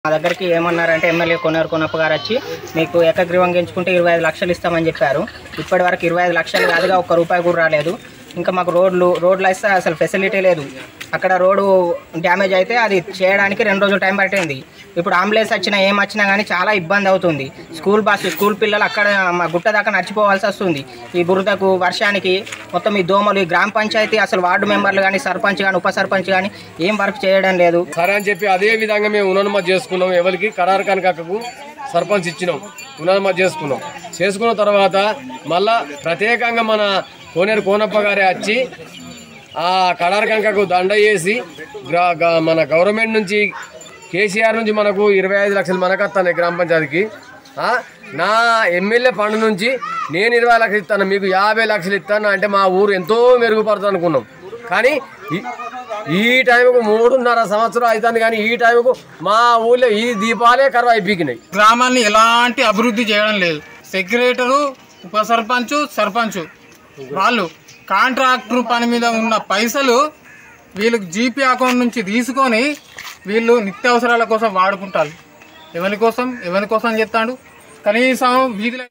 మా దగ్గరికి ఏమన్నారంటే ఎమ్మెల్యే కొనేరు కొనప్ప గారు వచ్చి మీకు ఏకగ్రీవం గెంచుకుంటే ఇరవై ఐదు లక్షలు ఇస్తామని చెప్పారు ఇప్పటి వరకు ఇరవై ఐదు లక్షలు కాదుగా ఒక్క రూపాయి కూడా రాలేదు ఇంకా మాకు రోడ్లు రోడ్లు అయితే అసలు ఫెసిలిటీ లేదు అక్కడ రోడ్డు డ్యామేజ్ అయితే అది చేయడానికి రెండు రోజులు టైం పట్టింది ఇప్పుడు అంబులెన్స్ వచ్చినా ఏం వచ్చినా కానీ చాలా ఇబ్బంది అవుతుంది స్కూల్ బస్సు స్కూల్ పిల్లలు అక్కడ మా గుట్ట దాకా నడిచిపోవాల్సి వస్తుంది ఈ బురదకు వర్షానికి మొత్తం ఈ దోమలు ఈ గ్రామ పంచాయతీ అసలు వార్డు మెంబర్లు కానీ సర్పంచ్ కానీ ఉప సర్పంచ్ కానీ ఏం వర్క్ చేయడం లేదు సరే అని చెప్పి అదే విధంగా మేము ఉననుమతి చేసుకున్నాం ఎవరికి కరారు కనకకు సర్పంచ్ ఇచ్చినాం ఉననుమతి చేసుకున్నాం చేసుకున్న తర్వాత మళ్ళా ప్రత్యేకంగా మన కోనేరు కోనప్ప గారే వచ్చి ఆ కడారు కనకకు దండ వేసి గ్రా- గ- మన గవర్నమెంట్ నుంచి కేసీఆర్ నుంచి మనకు ఇరవై ఐదు లక్షలు మనకు వస్తాయి గ్రామ పంచాయతీకి ఆ, నా ఎమ్మెల్యే ఫండ్ నుంచి నేను ఇరవై లక్షలు ఇస్తాను మీకు యాభై లక్షలు ఇస్తాను అంటే మా ఊరు ఎంతో మెరుగుపడుతుంది అనుకున్నాం కానీ ఈ- ఈ టైంకు మూడున్నర సంవత్సరం అవుతుంది కానీ ఈ టైంకు మా ఊళ్ళో ఈ దీపాలే కరువు అయిపోయినాయి గ్రామాన్ని ఎలాంటి అభివృద్ధి చేయడం లేదు సెక్రటరు ఉప సర్పంచ్ సర్పంచ్ వాళ్ళు కాంట్రాక్టర్ పని మీద ఉన్న పైసలు వీళ్ళకి జీపీ అకౌంట్ నుంచి తీసుకొని వీళ్ళు నిత్యావసరాల కోసం వాడుకుంటారు ఎవరి కోసం ఎవరి కోసం చెప్తాడు కనీసం వీధిలో